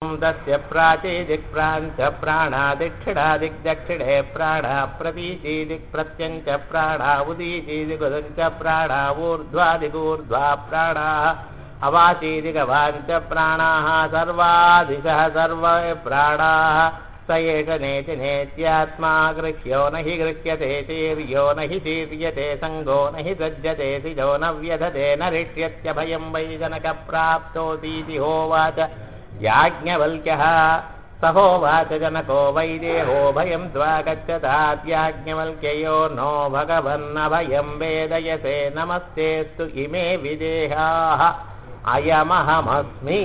तस्य प्राचीदिक्प्राञ्च प्राणादिक्षिणादिग्दक्षिणे प्राणा प्रतीचीदिक्प्रत्यञ्च प्राणा उदीचीदिगुदञ्च प्राणा ऊर्ध्वादिगूर्ध्वा प्राणाः अवाचीदिगवाञ्च प्राणाः सर्वादिशः सर्वे प्राणाः स एष नेति नेत्यात्मा गृह्यो न हि गृह्यते शीर्यो न हि शीर्यते सङ्गो न हि सज्जते सिजो न व्यधते न ऋष्यत्यभयं वै जनकप्राप्तोऽतीति होवाच याज्ञवल्क्यः स होवाच जनको वै देहो भयं द्वागच्छताद्याज्ञवल्क्ययो नो भगवन्नभयं वेदयसे नमस्तेऽस्तु इमे विदेहाः अयमहमस्मि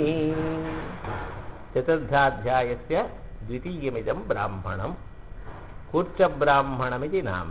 चतुर्थाध्यायस्य द्वितीयमिदं ब्राह्मणं कूर्चब्राह्मणमिति नाम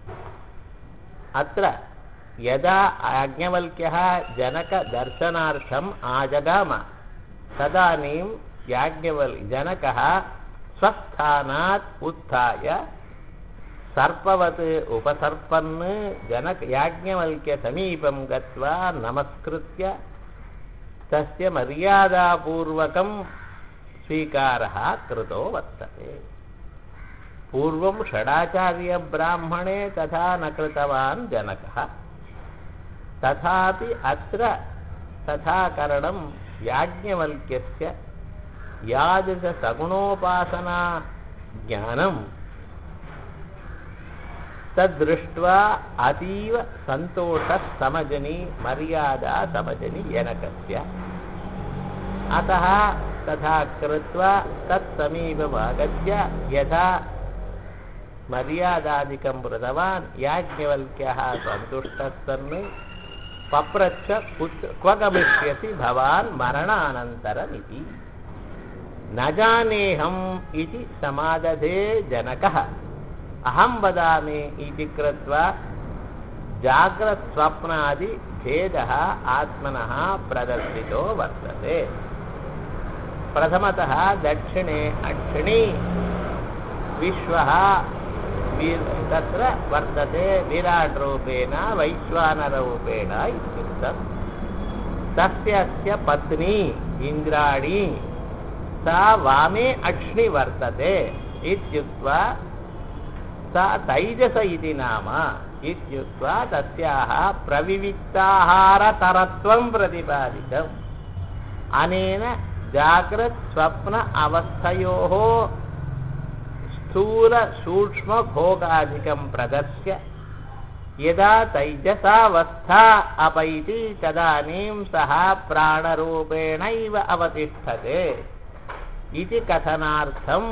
अत्र यदा याज्ञवल्क्यः जनकदर्शनार्थम् आजगाम तदानीं याज्ञवल् जनकः स्वस्थानात् उत्थाय सर्पवत् उपसर्पन् जनक याज्ञवल्क्यसमीपं गत्वा नमस्कृत्य तस्य मर्यादापूर्वकं स्वीकारः कृतो वर्तते पूर्वं षडाचार्यब्राह्मणे तथा न कृतवान् जनकः तथापि अत्र तथा करणं याज्ञवल्क्यस्य यादृशसगुणोपासना ज्ञानं तद्दृष्ट्वा अतीव सन्तोषः समजनि मर्यादा समजनि जनकस्य अतः तथा कृत्वा तत्समीपमागत्य यथा मर्यादादिकं कृतवान् याज्ञवल्क्यः सन्तुष्टः सन् पप्रच्छ कुत् क्व गमिष्यसि भवान् मरणानन्तरमिति न जानेऽहम् इति समादधे जनकः अहं वदामि इति कृत्वा जाग्रत्स्वप्नादिभेदः आत्मनः प्रदर्शितो वर्तते प्रथमतः दक्षिणे अक्षिणी विश्वः तत्र वर्तते विराट् रूपेण वैश्वानररूपेण इत्युक्तम् तस्य अस्य पत्नी इन्द्राणी सा वामे अक्ष्णि वर्तते इत्युक्त्वा सा तैजस इति नाम इत्युक्त्वा तस्याः प्रविविक्ताहारतरत्वं प्रतिपादितम् अनेन जाग्रत् स्वप्न अवस्थयोः स्थूलसूक्ष्मभोगादिकं प्रदर्श्य यदा तैजसावस्था अपैति तदानीं सः प्राणरूपेणैव अवतिष्ठते इति कथनार्थं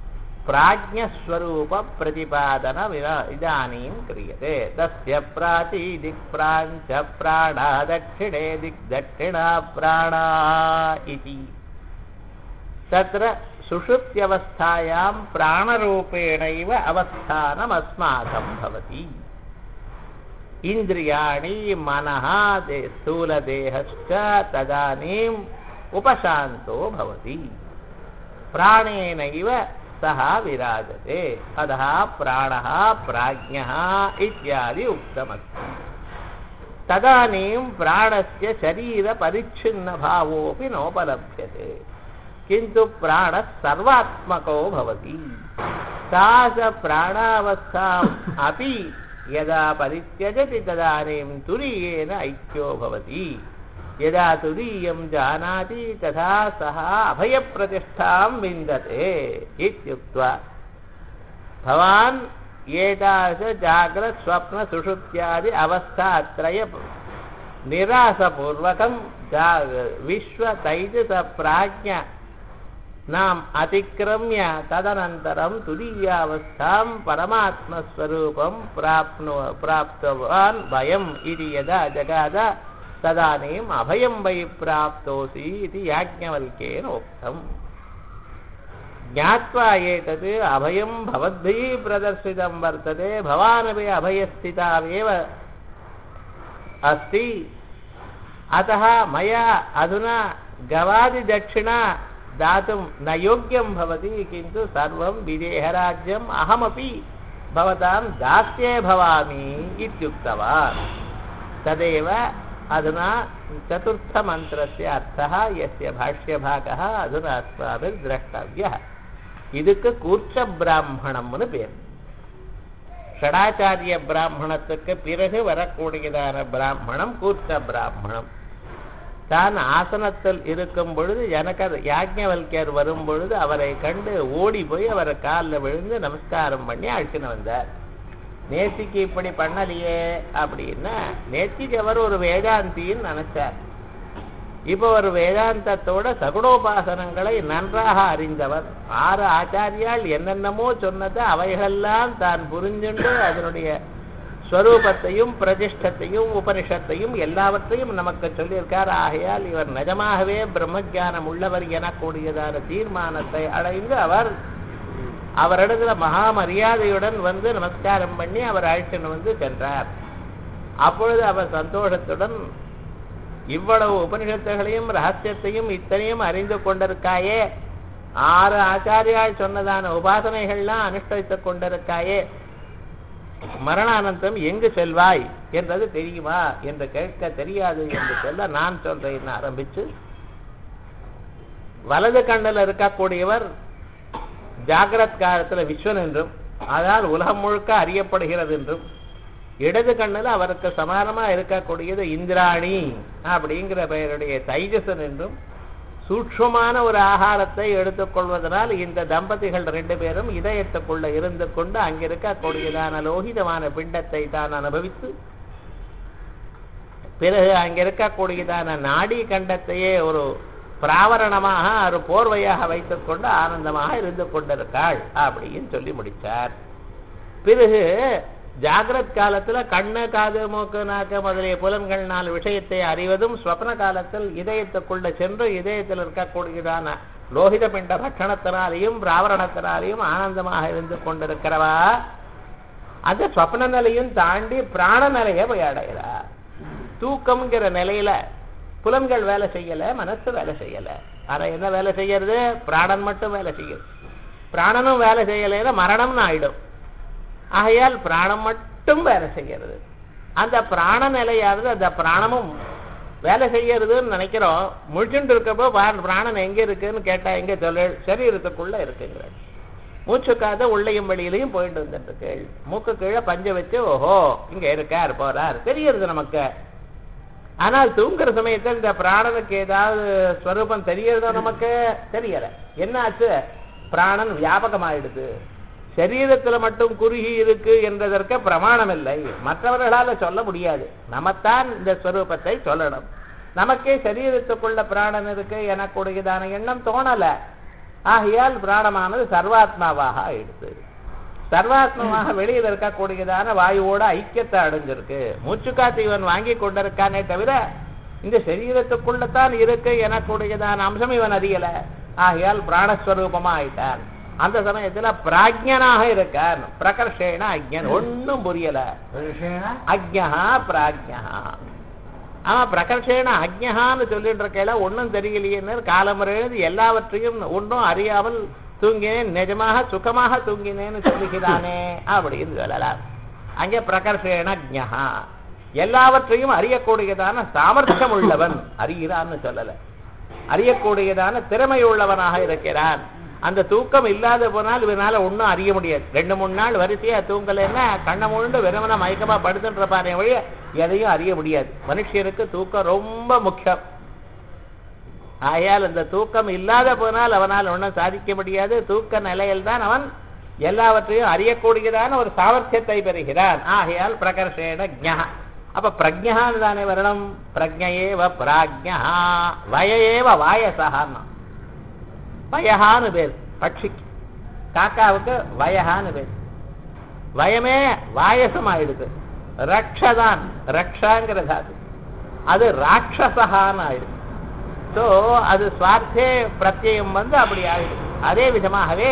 प्राज्ञस्वरूपप्रतिपादन इदानीं क्रियते तस्य प्राचीदिक्प्राञ्च प्राणा दक्षिणे दिग्दक्षिणा प्राणा इति तत्र सुषुप्त्यवस्थायां प्राणरूपेणैव अवस्थानमस्माकं भवति इन्द्रियाणि मनः दे स्थूलदेहश्च तदानीम् उपशान्तो भवति प्राणेनैव सः विराजते अतः प्राणः प्राज्ञः इत्यादि उक्तमस्ति तदानीं प्राणस्य शरीरपरिच्छिन्नभावोऽपि नोपलभ्यते किन्तु प्राणः सर्वात्मको भवति सा च प्राणावस्थाम् अपि यदा परित्यजति तदानीं तुरीयेन ऐक्यो भवति यदा तुरीयं जानाति तथा सः अभयप्रतिष्ठां विन्दते इत्युक्त्वा भवान् एतादृशजाग्रत्स्वप्नसुषुप्त्यादि अवस्थात्रय निरासपूर्वकं जा विश्वतैजसप्राज्ञ नाम अतिक्रम्य तदनन्तरं तुरीयावस्थां परमात्मस्वरूपं प्राप्नु प्राप्तवान् वयम् इति यदा जगाद तदानीम् अभयं वै प्राप्तोऽसि इति याज्ञवल्क्येन उक्तम् ज्ञात्वा एतत् अभयं भवद्भिः प्रदर्शितं वर्तते भवानपि अभयस्थितावेव अस्ति अतः मया अधुना गवादिदक्षिणा दातुं न योग्यं भवति किन्तु सर्वं विदेहराज्यम् अहमपि भवतां दास्ये भवामि इत्युक्तवान् तदेव அதுனா சதுர்த்த மந்திரஸ்ய அர்த்தா எஸ்ய பாஷ்யபாகः அதுனா அஸ்மாபில் திரஷ்டவிய இதுக்கு கூர்ச்ச பிராமணம்னு பேர் ஷடாச்சாரிய பிராமணத்துக்கு பிறகு வரக்கூடியதான பிராமணம் கூர்ச்ச பிராமணம் தான் ஆசனத்தில் இருக்கும் பொழுது எனக்கு அது யாஜ்ஞவல்யர் வரும் பொழுது அவரை கண்டு ஓடி போய் அவரை காலில் விழுந்து நமஸ்காரம் பண்ணி அழைச்சின்னு வந்தார் நேத்திக்கு இப்படி பண்ணலையே அப்படின்னா நேத்திக்கு அவர் ஒரு வேதாந்தின்னு நினைச்சார் இப்போ ஒரு வேதாந்தத்தோட சகுணோபாசனங்களை நன்றாக அறிந்தவர் ஆறு ஆச்சாரியால் என்னென்னமோ சொன்னதை அவைகளெல்லாம் தான் புரிஞ்சுண்டு அதனுடைய ஸ்வரூபத்தையும் பிரதிஷ்டத்தையும் உபனிஷத்தையும் எல்லாவற்றையும் நமக்கு சொல்லியிருக்கார் ஆகையால் இவர் நிஜமாகவே பிரம்மஜானம் உள்ளவர் எனக்கூடியதான தீர்மானத்தை அடைந்து அவர் அவரிடத்துல மகா மரியாதையுடன் வந்து நமஸ்காரம் பண்ணி அவர் அழைச்சின்னு வந்து சென்றார் அப்பொழுது அவர் சந்தோஷத்துடன் இவ்வளவு உபனிஷத்துகளையும் ரகசியத்தையும் இத்தனையும் அறிந்து கொண்டிருக்காயே ஆறு ஆச்சாரியால் சொன்னதான உபாசனைகள்லாம் அனுஷ்டித்துக் கொண்டிருக்காயே மரணானந்தம் எங்கு செல்வாய் என்றது தெரியுமா என்று கேட்க தெரியாது என்று சொல்ல நான் சொல்றேன் ஆரம்பிச்சு வலது கண்ணில் இருக்கக்கூடியவர் ஜாகிரத் காலத்துல விஸ்வன் என்றும் அதனால் உலகம் முழுக்க அறியப்படுகிறது என்றும் இடது கண்ணில் அவருக்கு சமானமா இருக்கக்கூடியது இந்திராணி அப்படிங்கிற பெயருடைய தைஜசன் என்றும் சூட்சமான ஒரு ஆகாரத்தை எடுத்துக்கொள்வதனால் இந்த தம்பதிகள் ரெண்டு பேரும் இதயத்துக்குள்ள இருந்து கொண்டு அங்கிருக்கக்கூடியதான லோகிதமான பிண்டத்தை தான் அனுபவித்து பிறகு அங்க இருக்கக்கூடியதான நாடி கண்டத்தையே ஒரு பிராவரணமாக ஒரு போர்வையாக வைத்துக்கொண்டு ஆனந்தமாக இருந்து கொண்டிருக்காள் அப்படின்னு சொல்லி முடிச்சார் பிறகு ஜாகிரத் காலத்துல கண்ணு காது மூக்கு நாக்கு முதலிய புலன்கள் நாலு விஷயத்தை அறிவதும் ஸ்வப்ன காலத்தில் இதயத்துக்குள்ள சென்று இதயத்தில் இருக்கக்கூடியதான லோகித பிண்ட பட்சணத்தினாலையும் பிராவரணத்தினாலையும் ஆனந்தமாக இருந்து கொண்டிருக்கிறவா அந்த ஸ்வப்ன நிலையும் தாண்டி பிராண நிலையை போய் அடைகிறார் தூக்கம்ங்கிற நிலையில புலன்கள் வேலை செய்யல மனசு வேலை செய்யல ஆனா என்ன வேலை செய்யறது பிராணன் மட்டும் வேலை செய்யுது பிராணனும் வேலை செய்யலைன்னா மரணம்னு ஆயிடும் ஆகையால் பிராணம் மட்டும் வேலை செய்யறது அந்த பிராண நிலையானது அந்த பிராணமும் வேலை செய்யறதுன்னு நினைக்கிறோம் முழிச்சுட்டு இருக்கப்போ பிராணன் எங்க இருக்குன்னு கேட்டா எங்க சொல்ல சரீரத்துக்குள்ள இருக்குங்கிற மூச்சு காத உள்ளையும் வெளியிலையும் போயிட்டு வந்துட்டு இருக்கு மூக்கு கீழே பஞ்ச வச்சு ஓஹோ இங்க இருக்கார் போறார் தெரியறது நமக்கு ஆனால் தூங்குற சமயத்தில் இந்த பிராணனுக்கு ஏதாவது ஸ்வரூபம் தெரியறதோ நமக்கு தெரியல என்னாச்சு பிராணன் வியாபகமாயிடுது சரீரத்துல மட்டும் குறுகி இருக்கு என்றதற்கு பிரமாணம் இல்லை மற்றவர்களால சொல்ல முடியாது நம்மத்தான் இந்த ஸ்வரூபத்தை சொல்லணும் நமக்கே சரீரத்துக்குள்ள பிராணன் இருக்கு எனக்குடையதான எண்ணம் தோணல ஆகையால் பிராணமானது சர்வாத்மாவாக ஆயிடுது சர்வாத்மமாக வெளியில் இருக்கக்கூடியதான வாயுவோட ஐக்கியத்தை அடைஞ்சிருக்கு மூச்சுக்காத்து இவன் வாங்கி கொண்டிருக்கானே தவிர இந்த சரீரத்துக்குள்ளத்தான் இருக்கு எனக்குடையதான அம்சம் இவன் அறியல ஆகையால் பிராணஸ்வரூபமா ஆயிட்டான் அந்த சமயத்துல பிராஜ்யனாக இருக்கார் பிரகர்ஷேன அஜ்ஞன் ஒன்னும் புரியல அஜ்ஞா பிராஜ்யா ஆமா பிரகர்ஷேன அஜ்ஞான்னு சொல்லிட்டு இருக்கையில ஒன்னும் தெரியலையேன்னு காலமுறை எல்லாவற்றையும் ஒன்றும் அறியாமல் தூங்கினேன் நிஜமாக சுகமாக தூங்கினேன்னு சொல்லுகிறானே அப்படின்னு சொல்லலாம் அங்கே பிரகர்ஷேன ஜா எல்லாவற்றையும் அறியக்கூடியதான சாமர்த்தியம் உள்ளவன் அறிகிறான்னு சொல்லல அறியக்கூடியதான திறமை உள்ளவனாக இருக்கிறான் அந்த தூக்கம் இல்லாத போனால் இவனால ஒன்றும் அறிய முடியாது ரெண்டு மூணு நாள் வரிசையா தூங்கலைன்னா கண்ணை முழுண்டு வெறுமனா மயக்கமா படுத்துன்ற பாரு வழிய எதையும் அறிய முடியாது மனுஷனுக்கு தூக்கம் ரொம்ப முக்கியம் ஆகையால் அந்த தூக்கம் இல்லாத போனால் அவனால் ஒன்றும் சாதிக்க முடியாது தூக்க நிலையில் தான் அவன் எல்லாவற்றையும் அறியக்கூடியதான ஒரு சாமர்த்தியத்தை பெறுகிறான் ஆகையால் பிரகர்ஷேன ஜா அப்ப பிரஜான்னு தானே வரணும் பிரஜையேவ பிராஜ்யா வயேவ வாயசகான்னா வயஹான்னு பேர் பட்சிக்கு காக்காவுக்கு வயஹான்னு பேர் வயமே வாயசம் ஆயிடுது ரக்ஷதான் ரக்ஷாங்கிற தாது அது ராட்சசகான்னு ஆயிடுது ஸோ அது சுவார்த்தே பிரத்யம் வந்து அப்படி ஆயிடுது அதே விதமாகவே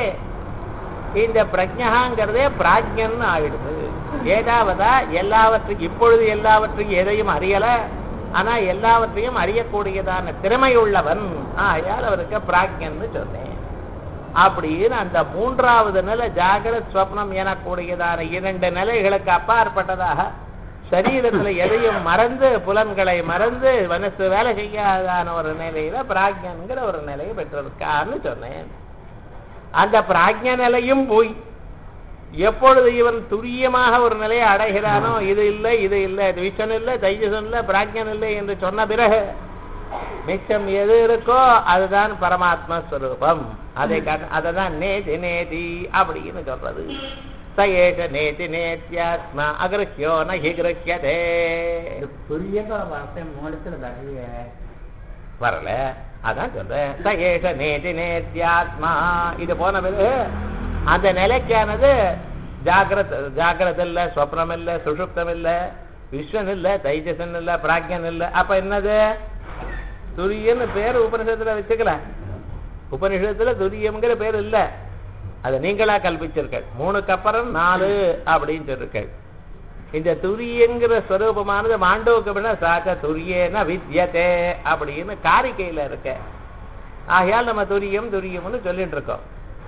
இந்த பிரஜகாங்கிறதே பிராஜ்யன்னு ஆயிடுது ஏதாவதா எல்லாவற்றையும் இப்பொழுது எல்லாவற்றையும் எதையும் அறியல ஆனா எல்லாவற்றையும் அறியக்கூடியதான திறமை உள்ளவன் ஆகையால் அவருக்கு பிராக்யன்னு சொன்னேன் அப்படின்னு அந்த மூன்றாவது நிலை ஜாகிரத் ஸ்வப்னம் எனக்கூடியதான இரண்டு நிலைகளுக்கு அப்பாற்பட்டதாக சரீரத்துல எதையும் மறந்து புலன்களை மறந்து மனசு வேலை செய்யாதான ஒரு நிலையில பிராக்ஞன்கிற ஒரு நிலையை பெற்றிருக்கான்னு சொன்னேன் அந்த பிராக்ஞ நிலையும் போய் எப்பொழுது இவன் துரியமாக ஒரு நிலையை அடைகிறானோ இது இல்லை இது இல்லை துவிஷன் இல்லை தைஜசன் இல்லை பிராக்ஞன் இல்லை என்று சொன்ன பிறகு மிச்சம் எது இருக்கோ அதுதான் பரமாத்ம ஸ்வரூபம் அதை அதை தான் நேதி நேதி அப்படின்னு சொல்றது சயேஷ நேதி நேத்தியாத்மா அகிருஹ்யோ நஹி கிருஹ்யதே துரியங்கிற வார்த்தை மூலத்துல வரலைய வரல அதான் சொல்றேன் சயேஷ நேதி நேத்தியாத்மா இது போன பிறகு அந்த நிலைக்கானது ஜாகிரத ஜாகிரத இல்ல சொப்னம் இல்ல சுஷுப்தம் இல்ல விஸ்வன் இல்ல தைஜசன் இல்ல பிராக்யன் இல்ல அப்ப என்னது துரியன்னு பேர் உபனிஷத்துல வச்சுக்கல உபனிஷத்துல துரியம்ங்கிற பேர் இல்ல அதை நீங்களா கல்பிச்சிருக்கள் மூணுக்கு அப்புறம் நாலு அப்படின்னு சொல்லிருக்கள் இந்த துரியங்கிற ஸ்வரூபமானது மாண்டவுக்கு பின்ன சாச்ச துரியேன வித்யதே அப்படின்னு காரிக்கையில இருக்க ஆகையால் நம்ம துரியம் துரியம்னு சொல்லிட்டு இருக்கோம்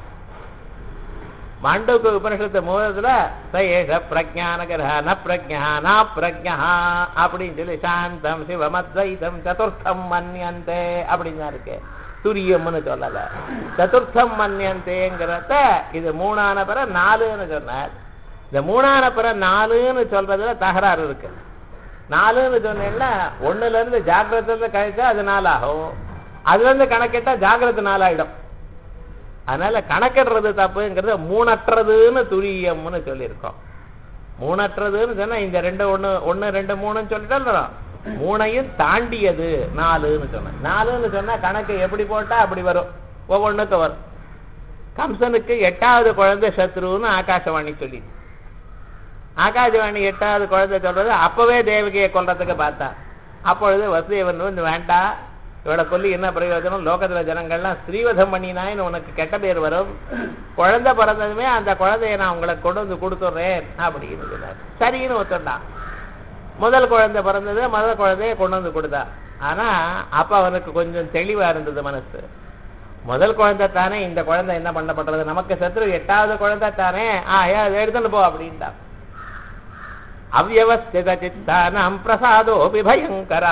மாண்டவுக்கு உபனிஷத்து மூலத்துல ச ஏஷ பிரஜானகர ந பிரஜா ந பிரஜா அப்படின்னு சொல்லி சாந்தம் சிவமத்வைதம் சதுர்த்தம் மன்யந்தே அப்படின்னு தான் இருக்கு துரியம்னு சொல்லல சதுர்த்தம் மன்யந்தேங்கிறத இது மூணான பிற நாலுன்னு சொன்னார் இந்த மூணான பிற நாலுன்னு சொல்றதுல தகராறு இருக்கு நாலுன்னு சொன்னேன்னா ஒண்ணுல இருந்து ஜாகிரத்துல கழிச்சா அது நாலாகும் அதுல இருந்து கணக்கிட்டா ஜாகிரத நாலாயிடும் அதனால கணக்கிடுறது தப்புங்கிறது மூணற்றதுன்னு துரியம்னு சொல்லியிருக்கோம் மூணற்றதுன்னு சொன்னா இந்த ரெண்டு ஒண்ணு ஒண்ணு ரெண்டு மூணுன்னு சொல்லிட்டு மூணையும் தாண்டியது நாலுன்னு சொன்னேன் நாலுன்னு சொன்னா கணக்கு எப்படி போட்டா அப்படி வரும் ஒவ்வொன்றுக்கும் வரும் கம்சனுக்கு எட்டாவது குழந்தை சத்ருன்னு ஆகாசவாணி சொல்லி ஆகாசவாணி எட்டாவது குழந்தை சொல்றது அப்பவே தேவகியை கொல்றதுக்கு பார்த்தா அப்பொழுது வசுதேவன் வந்து வேண்டாம் இவளை கொல்லி என்ன பிரயோஜனம் லோகத்துல ஜனங்கள்லாம் ஸ்ரீவதம் பண்ணினாயின்னு உனக்கு கெட்ட பேர் வரும் குழந்தை பிறந்ததுமே அந்த குழந்தைய நான் உங்களுக்கு கொண்டு வந்து கொடுத்துட்றேன் அப்படின்னு சொன்னார் சரின்னு ஒத்துட்டான் முதல் குழந்தை பிறந்தது முதல் குழந்தைய கொண்டு வந்து கொடுத்தா ஆனா அப்ப அவனுக்கு கொஞ்சம் தெளிவா இருந்தது மனசு முதல் குழந்தை தானே இந்த குழந்தை என்ன பண்ணப்படுறது நமக்கு சத்ரு எட்டாவது குழந்தை தானே ஆ ஏன் அதை எடுத்துட்டு போ அப்படின்ட்டான் அவ்வவஸ்தித சித்தானம் பிரசாதோபி பயங்கரா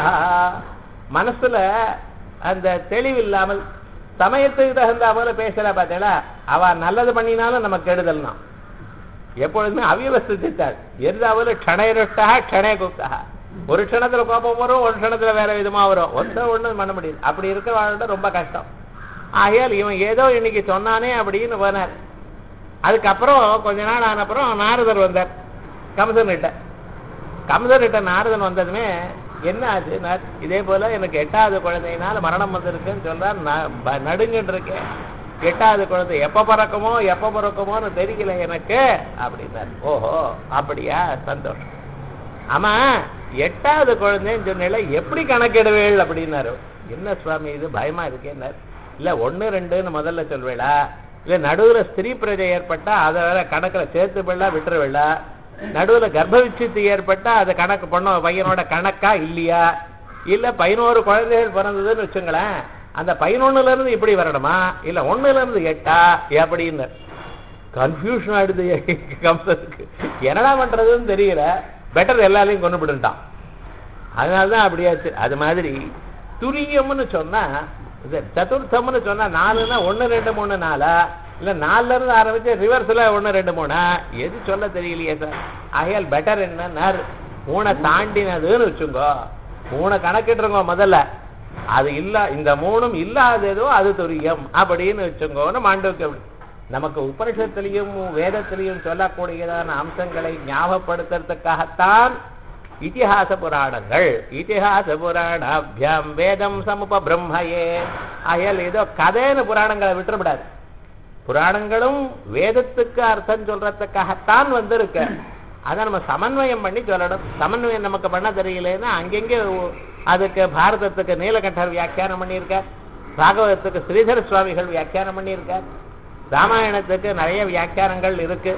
மனசுல அந்த தெளிவில்லாமல் சமயத்துக்கு தகுந்த போல பேசல பார்த்தீங்களா அவ நல்லது பண்ணினாலும் நமக்கு கெடுதல் தான் எப்பொழுதுமே அவியவஸ்தித்தாள் எரிதாவில் க்ஷணயருஷ்டா க்ஷணய குப்தா ஒரு க்ஷணத்துல கோபம் வரும் ஒரு க்ஷணத்துல வேற விதமா வரும் ஒன்றும் ஒண்ணும் பண்ண முடியாது அப்படி இருக்கிறவாழ்கிட்ட ரொம்ப கஷ்டம் ஆகையால் இவன் ஏதோ இன்னைக்கு சொன்னானே அப்படின்னு போனார் அதுக்கப்புறம் கொஞ்ச நாள் ஆன அப்புறம் நாரதர் வந்தார் கம்சன்கிட்ட கம்சன்கிட்ட நாரதன் வந்ததுமே என்ன ஆச்சு இதே போல எனக்கு எட்டாவது குழந்தையினால மரணம் வந்திருக்குன்னு சொல்றார் நான் நடுங்கிட்டு இருக்கேன் எட்டாவது குழந்தை எப்ப பிறக்குமோ எப்ப பிறக்குமோன்னு தெரியல எனக்கு அப்படின்னாரு ஓஹோ அப்படியா சந்தோஷம் ஆமா எட்டாவது குழந்தைன்னு சொன்ன எப்படி கணக்கிடுவேள் அப்படின்னாரு என்ன சுவாமி இது பயமா இருக்கேன்னாரு இல்ல ஒண்ணு ரெண்டுன்னு முதல்ல சொல்வேளா இல்ல நடுவுல ஸ்திரீ பிரஜை ஏற்பட்டா அதை வேற கணக்குல சேர்த்து விடலாம் விட்டுருவிடா நடுவுல கர்ப்ப விச்சித்து ஏற்பட்டா அதை கணக்கு பண்ண பையனோட கணக்கா இல்லையா இல்ல பதினோரு குழந்தைகள் பிறந்ததுன்னு வச்சுங்களேன் அந்த பதினொன்னுல இருந்து இப்படி வரணுமா இல்ல ஒண்ணுல இருந்து எட்டா அப்படின்னு கன்ஃபியூஷன் ஆயிடுது கம்சனுக்கு என்னடா பண்றதுன்னு தெரியல பெட்டர் எல்லாரையும் கொண்டு விடுட்டான் அதனாலதான் அப்படியாச்சு அது மாதிரி துரியம்னு சொன்னா இது சதுர்த்தம்னு சொன்னா நாலுன்னா ஒண்ணு ரெண்டு மூணு நாளா இல்ல நாலுல இருந்து ஆரம்பிச்சு ரிவர்ஸ்ல ஒண்ணு ரெண்டு மூணா எது சொல்ல தெரியலையே சார் ஆகையால் பெட்டர் என்ன மூணை தாண்டினதுன்னு வச்சுங்கோ மூணை கணக்கிட்டுருங்க முதல்ல அது இல்ல இந்த மூணும் இல்லாததோ அது துரியம் அப்படின்னு வச்சுங்கோன்னு மாண்டோக்கு நமக்கு உபனிஷத்திலையும் வேதத்திலையும் சொல்லக்கூடியதான அம்சங்களை ஞாபகப்படுத்துறதுக்காகத்தான் இதிகாச புராணங்கள் இதிகாச புராணாபியாம் வேதம் சமுப பிரம்மையே ஆகையால் ஏதோ கதைன்னு புராணங்களை விட்டுறப்படாது புராணங்களும் வேதத்துக்கு அர்த்தம் சொல்றதுக்காகத்தான் வந்திருக்க அதை நம்ம சமன்வயம் பண்ணி சொல்லணும் சமன்வயம் நமக்கு பண்ண தெரியலன்னா அங்கெங்கே அதுக்கு பாரதத்துக்கு நீலகண்டர் வியாக்கியானம் பண்ணியிருக்கார் பாகவதத்துக்கு ஸ்ரீதர சுவாமிகள் வியாக்கியானம் பண்ணியிருக்கார் ராமாயணத்துக்கு நிறைய வியாக்கியானங்கள் இருக்கு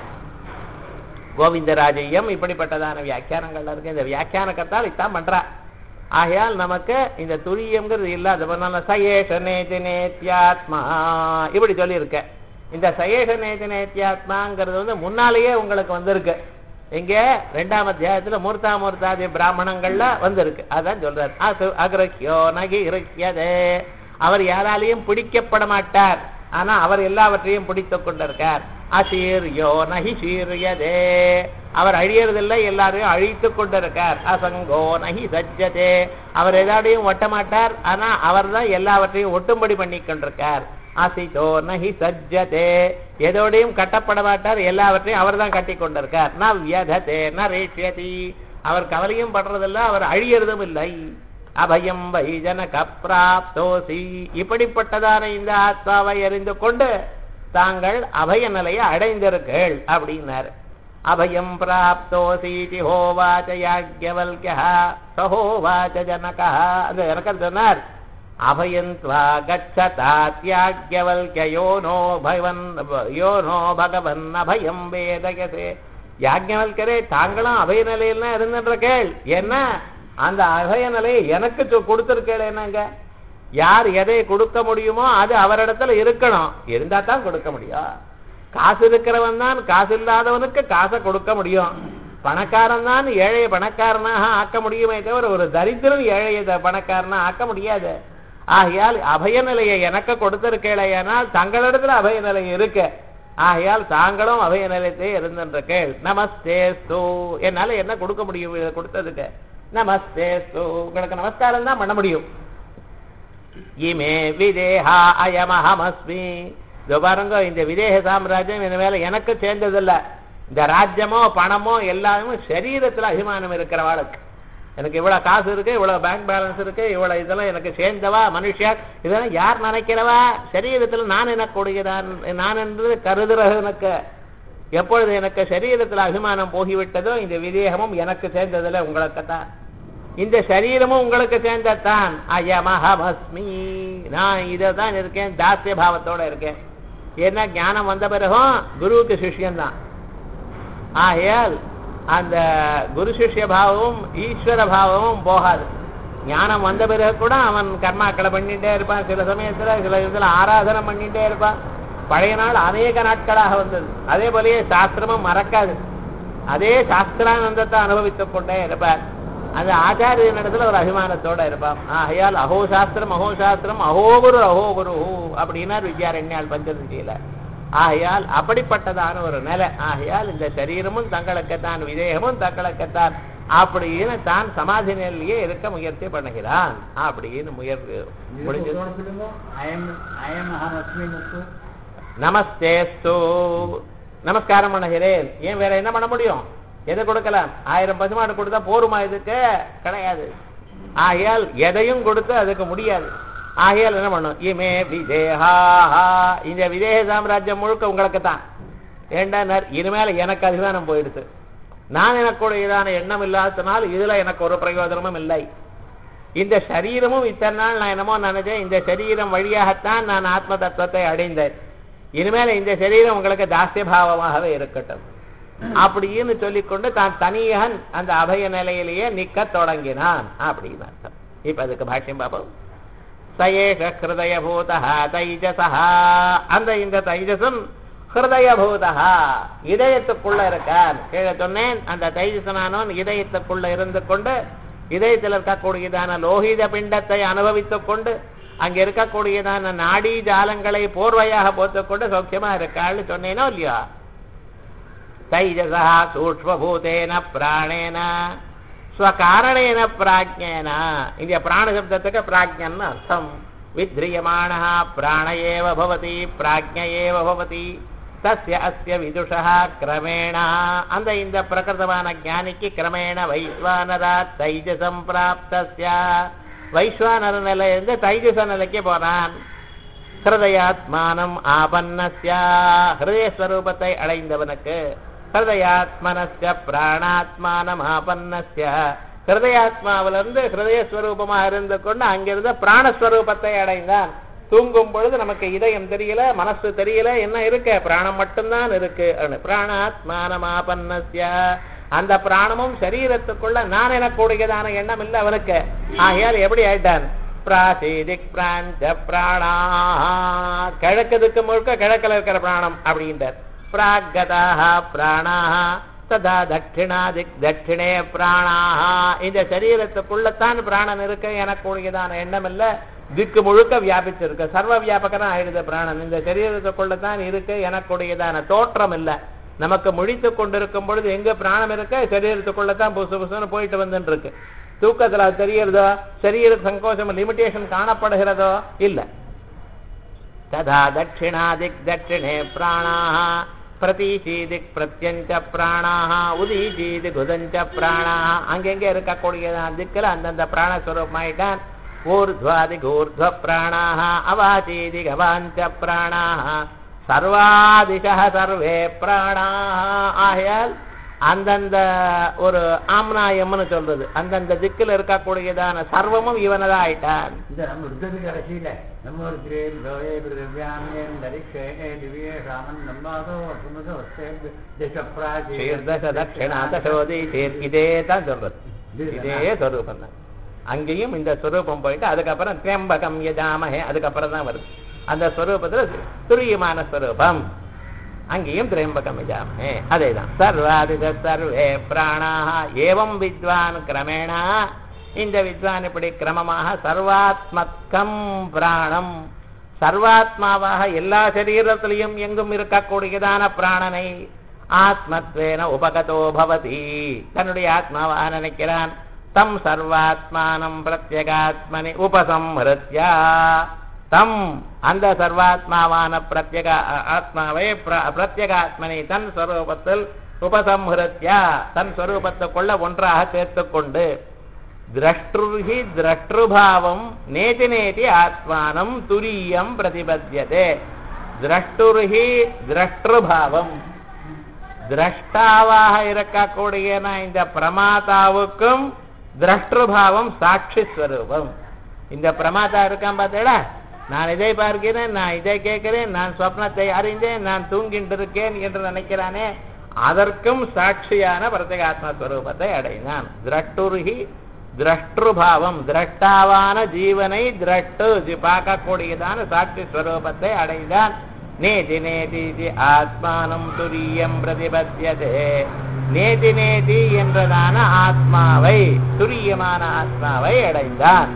கோவிந்தராஜையம் இப்படிப்பட்டதான வியாக்கியானங்கள் இருக்கு இந்த வியாக்கியான கத்தால் இத்தான் பண்றா ஆகையால் நமக்கு இந்த துரியம்ங்கிறது இல்லாத சயேஷ நேதி நேத்தியாத்மா இப்படி சொல்லியிருக்க இந்த சயேஷ நேதி நேத்தியாத்மாங்கிறது வந்து முன்னாலேயே உங்களுக்கு வந்திருக்கு இங்க ரெண்டாம் அத்தியாயத்துல மூர்த்தா மூர்த்தாதி பிராமணங்கள்ல வந்திருக்கு அதான் சொல்றாரு அசு அகிரஹ்யோ நகி இறக்கியதே அவர் யாராலையும் பிடிக்கப்பட மாட்டார் ஆனா அவர் எல்லாவற்றையும் பிடித்துக் கொண்டிருக்கார் அசீர்யோ நகி சீரியதே அவர் அழியறதில்லை எல்லாரையும் அழித்துக் கொண்டிருக்கார் அசங்கோ நகி சஜ்ஜதே அவர் எதாடையும் ஒட்ட மாட்டார் ஆனா அவர் தான் எல்லாவற்றையும் ஒட்டும்படி பண்ணி கொண்டிருக்கார் அசிதோ நகி சஜ்ஜதே எதோடையும் கட்டப்பட மாட்டார் எல்லாவற்றையும் அவர் தான் கட்டி கொண்டிருக்கார் ந வியததே ந ரேஷ்யதி அவர் கவலையும் படுறதில்லை அவர் அழியறதும் இல்லை அபயம் வைஜன கப்ராப்தோசி இப்படிப்பட்டதான இந்த ஆத்மாவை அறிந்து கொண்டு தாங்கள் அபய நிலையை அடைந்திருக்கள் அப்படின்னாரு அபயம் பிராப்தோசீதி ஹோவாச்ச யாக்யவல்யா சஹோவாச்ச ஜனகா அந்த எனக்கர் சொன்னார் அபயந்த்வா கச்சதாத்யாக்யவல்ய யோனோ பவன் யோனோ பகவன் அபயம் வேதகசே யாக்ஞவல்கரே தாங்களும் அபய நிலையில இருந்துன்ற கேள் என்ன அந்த அபய நிலையை எனக்கு சொ- கொடுத்திருக்கேள் என்னங்க யார் எதை கொடுக்க முடியுமோ அது அவரிடத்துல இருக்கணும் இருந்தா தான் கொடுக்க முடியும் காசு இருக்கிறவன் தான் காசு இல்லாதவனுக்கு காசை கொடுக்க முடியும் பணக்காரன் தான் ஏழைய பணக்காரனாக ஆக்க முடியுமே தவிர ஒரு தரித்திரன் ஏழைய த- பணக்காரனா ஆக்க முடியாது ஆகையால் அபய நிலையை எனக்கு கொடுத்திருக்கேளையானால் தங்களிடத்துல அபய நிலை இருக்கு ஆகையால் தாங்களும் அபய நிலையத்தை இருந்தின்ற கேள் நமஸ்தே ஸ்து என்னால என்ன கொடுக்க முடியும் இதை கொடுத்ததுக்கு நமஸ்தே ஸ்து உங்களுக்கு நமஸ்காரம் தான் பண்ண முடியும் இமே விதேஹா அயமஹமஸ்மி இதோ பாருங்க இந்த விதேக சாம்ராஜ்யம் இந்த மேல எனக்கு சேர்ந்ததில்ல இந்த ராஜ்யமோ பணமோ எல்லாமே சரீரத்துல அபிமானம் இருக்கிறவாளுக்கு எனக்கு இவ்வளவு காசு இருக்கு இவ்வளவு பேங்க் பேலன்ஸ் இருக்கு இவ்வளவு இதெல்லாம் எனக்கு சேர்ந்தவா மனுஷா இதெல்லாம் யார் நினைக்கிறவா சரீரத்துல நான் எனக்கு கொடுக்கிறான் நான் என்று கருதுறவனுக்கு எப்பொழுது எனக்கு சரீரத்துல அபிமானம் போகிவிட்டதோ இந்த விதேகமும் எனக்கு சேர்ந்ததில்ல உங்களுக்கு தான் இந்த சரீரமும் உங்களுக்கு சேர்ந்ததான் அயமஹமஸ்மி நான் இதை தான் இருக்கேன் தாசிய பாவத்தோட இருக்கேன் ஏன்னா ஞானம் வந்த பிறகும் குருவுக்கு சிஷ்யன் தான் ஆகையால் அந்த குரு சிஷ்ய பாவமும் ஈஸ்வர பாவமும் போகாது ஞானம் வந்த பிறகு கூட அவன் கர்மாக்களை பண்ணிட்டே இருப்பான் சில சமயத்துல சில இதுல ஆராதனை பண்ணிட்டே இருப்பான் பழைய நாள் அநேக நாட்களாக வந்தது அதே போலயே சாஸ்திரமும் மறக்காது அதே சாஸ்திரானந்தத்தை அனுபவித்துக் கொண்டே இருப்பார் அந்த ஆச்சாரியனிடத்துல ஒரு அபிமானத்தோட இருப்பான் ஆகையால் அஹோ சாஸ்திரம் அஹோ சாஸ்திரம் அஹோ குரு அஹோ குரு அப்படின்னார் வித்யாரண்யால் பஞ்சதசியில ஆகையால் அப்படிப்பட்டதான ஒரு நிலை ஆகையால் இந்த சரீரமும் தங்களுக்குத்தான் விதேகமும் தங்களுக்குத்தான் அப்படின்னு தான் சமாதி நிலையிலேயே இருக்க முயற்சி பண்ணுகிறான் அப்படின்னு முயற்சி முடிஞ்சது சொல்லுங்க அயம் அயம் அகம் அஸ்மின் நமஸ்தேஸ்து நமஸ்காரம் பண்ணுகிறேன் ஏன் வேற என்ன பண்ண முடியும் எதை கொடுக்கலாம் ஆயிரம் பசுமாடு கொடுத்தா போருமா இதுக்கு கிடையாது ஆகையால் எதையும் கொடுத்து அதுக்கு முடியாது ஆகையால் என்ன பண்ணும் இமே விதேஹா இந்த விதேக சாம்ராஜ்யம் முழுக்க உங்களுக்கு தான் ஏண்டா இனிமேல எனக்கு அதிகாரம் போயிடுது நான் எனக்குடையதான எண்ணம் இல்லாததுனால் இதுல எனக்கு ஒரு பிரயோஜனமும் இல்லை இந்த சரீரமும் இத்தனை நாள் நான் என்னமோ நினைச்சேன் இந்த சரீரம் வழியாகத்தான் நான் ஆத்ம தத்துவத்தை அடைந்தேன் இனிமேல இந்த சரீரம் உங்களுக்கு தாசிய பாவமாகவே இருக்கட்டும் அப்படின்னு சொல்லிக்கொண்டு தான் தனியன் அந்த அபய நிலையிலேயே நிக்க தொடங்கினான் அப்படின்னு அர்த்தம் இப்ப அதுக்கு பாஷ்யம் பார்ப்போம் சயேஷ ஹிருதயபூதா தைஜசா அந்த இந்த தைஜசம் ஹிருதயபூதா இதயத்துக்குள்ள இருக்கார் கீழே சொன்னேன் அந்த தைஜசனானவன் இதயத்துக்குள்ள இருந்து கொண்டு இதயத்தில் இருக்கக்கூடியதான லோகித பிண்டத்தை அனுபவித்துக் கொண்டு அங்க இருக்கக்கூடியதான நாடி ஜாலங்களை போர்வையாக போத்துக்கொண்டு சௌக்கியமா இருக்காள்னு சொன்னேனோ இல்லையா தைஜசா சூக்மபூதேன பிராணேன ஸ்வகாரணேன பிராஜ்யேன இந்த பிராண சப்தத்துக்கு பிராஜ்யன்னு அர்த்தம் வித்ரியமான பிராண ஏவ பவதி பிராஜ்ய ஏவ பவதி தஸ்ய அஸ்ய விதுஷா கிரமேண அந்த இந்த பிரகிருதமான ஞானிக்கு கிரமேண வைஸ்வானரா தைஜசம் பிராப்தஸ்ய வைஸ்வானர நிலையிலிருந்து தைஜச நிலைக்கு போனான் ஹிருதயாத்மானம் ஆபன்னஸ்யா ஹிருதயஸ்வரூபத்தை அடைந்தவனுக்கு ஹிருதயாத்மனஸ்ய பிராணாத்மானம் ஆபன்னஸ்ய ஹிருதயாத்மாவிலிருந்து ஹிருதயஸ்வரூபமா இருந்து கொண்டு அங்கிருந்து பிராணஸ்வரூபத்தை அடைந்தான் தூங்கும் பொழுது நமக்கு இதயம் தெரியல மனசு தெரியல என்ன இருக்கு பிராணம் மட்டும்தான் இருக்கு பிராணாத்மானமாபன்னஸ்ய அந்த பிராணமும் சரீரத்துக்குள்ள நான் எனக்கூடியதான எண்ணம் இல்லை அவனுக்கு ஆகையால் எப்படி ஆயிட்டான் பிராசீதிக் பிராஞ்ச பிராணா கிழக்கு திக்கு முழுக்க கிழக்கில் இருக்கிற பிராணம் அப்படின்றார் பிராகதாக பிராணாக ததா தட்சிணாதிக் தட்சிணே பிராணாக இந்த சரீரத்துக்குள்ளத்தான் பிராணன் இருக்க எனக்கூடியதான எண்ணம் இல்ல திக்கு முழுக்க வியாபிச்சிருக்கு சர்வ வியாபகனா ஆயிடுது பிராணன் இந்த சரீரத்துக்குள்ளத்தான் இருக்கு எனக்கூடியதான தோற்றம் இல்ல நமக்கு முழித்து கொண்டிருக்கும் பொழுது எங்க பிராணம் இருக்க சரீரத்துக்குள்ளதான் புசு புசுன்னு போயிட்டு வந்துட்டு இருக்கு தூக்கத்துல அது தெரியறதோ சரீர சங்கோஷம் லிமிடேஷன் காணப்படுகிறதோ இல்ல ததா தட்சிணாதிக் தட்சிணே பிராணாக பிரதீச்சீதிக் பிரத்யஞ்ச பிராணாக உதீச்சீதிக் உதஞ்ச பிராணாக அங்கெங்க இருக்கக்கூடிய திக்கில் அந்தந்த பிராணஸ்வரூபமாயிட்டான் ஊர்ಧ್ವಾதிக் ஊர்ಧ್ವ பிராணாக அவாச்சீதிக் அவாஞ்ச பிராணாக சர்வாதிஷ சர்வே பிராணாக ஆகையால் அந்தந்த ஒரு ஆம்னாயம்னு சொல்றது அந்தந்த திக்கில் இருக்கக்கூடியதான சர்வமும் இவனதான் ஆயிட்டான் இந்த நம்ம யுத்தத்துக்கு கடைசியில நம்ம ஒரு திரேம் லோயே திரவியாமியம் தரிஷே திவ்யே ராமன் நம்பாதோ சுமதோ திசப்ராஜி தீர்தச தட்சிணா தசோதி தீர் இதே தான் சொல்றது இதே சொரூபம் தான் அங்கேயும் இந்த சொரூபம் போயிட்டு அதுக்கப்புறம் திரியம்பகம் யஜாமஹே அதுக்கப்புறம் தான் வருது அந்த ஸ்வரூபத்துல துரியமான ஸ்வரூபம் அங்கேயும் திரியம்பகம் யஜாமஹே அதேதான் சர்வாதித சர்வே பிராணாக ஏவம் வித்வான் கிரமேணா இந்த வித்வான் இப்படி கிரமமாக சர்வாத்மக்கம் பிராணம் சர்வாத்மாவாக எல்லா சரீரத்திலையும் எங்கும் இருக்கக்கூடியதான பிராணனை ஆத்மத்வேன உபகதோ பவதி தன்னுடைய ஆத்மாவாக நினைக்கிறான் தம் சர்வாத்மானம் பிரத்யகாத்மனி உபசம்ஹிருத்யா தம் அந்த சர்வாத்மாவான பிரத்யக ஆத்மாவை பிர- பிரத்யகாத்மனி தன் ஸ்வரூபத்தில் உபசம்ஹிருத்யா தன் ஸ்வரூபத்துக்குள்ள ஒன்றாக சேர்த்துக்கொண்டு திரஷ்டுர்ஹி திரஷ்டுபாவம் நேதி நேதி ஆத்மானம் துரியம் பிரதிபத்தியதே திரஷ்டுர்ஹி திரஷ்டுபாவம் திரஷ்டாவாக இருக்கக்கூடிய இந்த பிரமாதாவுக்கும் திரஷ்டுபாவம் சாட்சி ஸ்வரூபம் இந்த பிரமாதா இருக்கான் பார்த்தீங்களா நான் இதை பார்க்கிறேன் நான் இதை கேட்கிறேன் நான் சொப்னத்தை அறிந்தேன் நான் தூங்கிட்டு இருக்கேன் என்று நினைக்கிறானே அதற்கும் சாட்சியான பிரத்யேகாத்ம ஸ்வரூபத்தை அடைந்தான் திரட்டுருகி திரஷ்டுபாவம் திரஷ்டாவான ஜீவனை திரட்டு ஜி- பார்க்கக்கூடியதான சாட்சி ஸ்வரூபத்தை அடைந்தான் நேதி நேதி இது ஆத்மானம் துரியம் பிரதிபத்தியதே நேதி நேதி என்றதான ஆத்மாவை துரியமான ஆத்மாவை அடைந்தான்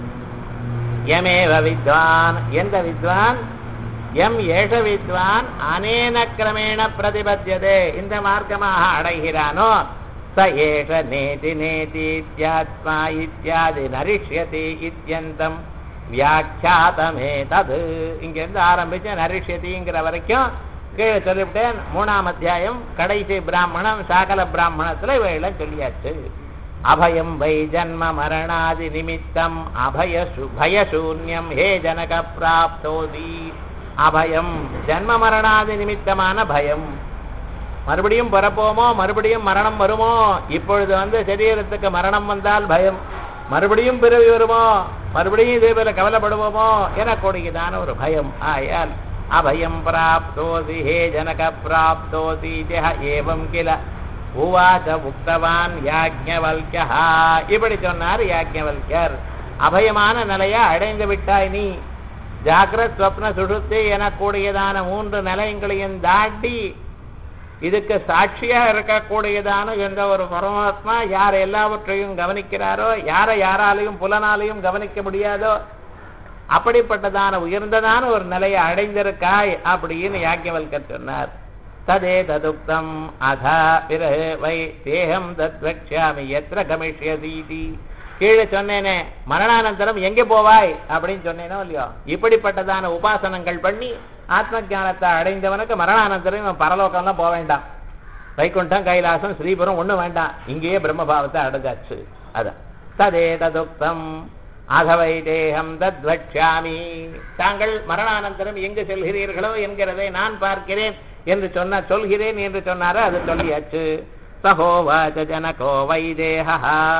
யமேவ வித்வான் எந்த வித்வான் எம் ஏஷ வித்வான் அனேன கிரமேண பிரதிபத்தியதே இந்த மார்க்கமாக அடைகிறானோ ச ஏஷ நேதி நேதி இத்தியாத்மா இத்தியாதி நரிஷ்யதி இத்தியந்தம் வியாக்கியாதமே தது இங்கிருந்து ஆரம்பிச்சு நரிஷ்யதிங்கிற வரைக்கும் கீழே சொல்லிவிட்டேன் மூணாம் அத்தியாயம் கடைசி பிராமணம் சாகல பிராமணத்துல இவையெல்லாம் சொல்லியாச்சு அபயம் வை ஜன்ம மரணாதி நிமித்தம் அபய பயசூன்யம் ஹே ஜனக பிராப்தோதி அபயம் ஜன்ம மரணாதி நிமித்தமான பயம் மறுபடியும் பிறப்போமோ மறுபடியும் மரணம் வருமோ இப்பொழுது வந்து சரீரத்துக்கு மரணம் வந்தால் பயம் மறுபடியும் பிறவி வருமோ மறுபடியும் இதே போல கவலைப்படுவோமோ எனக்கூடியதான ஒரு பயம் ஆயால் அபயம் பிராப்தோசி ஹே ஜனக பிராப்தோசி ஜெஹ ஏவம் கில உவாச்ச உக்தவான் யாஜ்ஞவல்யா இப்படி சொன்னார் யாஜ்ஞவல்யர் அபயமான நிலையை அடைந்து விட்டாய் நீ ஜாகிரத் ஸ்வப்ன சுடுத்து எனக்கூடியதான மூன்று நிலையங்களையும் தாண்டி இதுக்கு சாட்சியா இருக்கக்கூடியதான எந்த ஒரு பரமாத்மா யார் எல்லாவற்றையும் கவனிக்கிறாரோ யாரை யாராலையும் புலனாலையும் கவனிக்க முடியாதோ அப்படிப்பட்டதான உயர்ந்ததான ஒரு நிலையை அடைந்திருக்காய் அப்படின்னு யாக்கியவல்கர் சொன்னார் ததே ததுக்தம் அதா பிறகு வை தேகம் தத் வக்ஷாமி எத்திர கமிஷ்யதீதி கீழே சொன்னேனே மரணானந்தரம் எங்கே போவாய் அப்படின்னு சொன்னேனோ இல்லையோ இப்படிப்பட்டதான உபாசனங்கள் பண்ணி ஆத்ம ஞானத்தை அடைந்தவனுக்கு மரணானந்தரம் இவன் பரலோகம்லாம் போக வேண்டாம் வைகுண்டம் கைலாசம் ஸ்ரீபுரம் ஒண்ணும் வேண்டாம் இங்கேயே பிரம்மபாவத்தை அடைஞ்சாச்சு அதான் ததே ததுக்தம் அகவை தேகம் தத் வக்ஷாமி தாங்கள் மரணானந்தரம் எங்கு செல்கிறீர்களோ என்கிறதை நான் பார்க்கிறேன் என்று சொன்ன சொல்கிறேன் என்று சொன்னாரோ அது சொல்லியாச்சு சகோவாச்ச ஜனகோ வை தேகா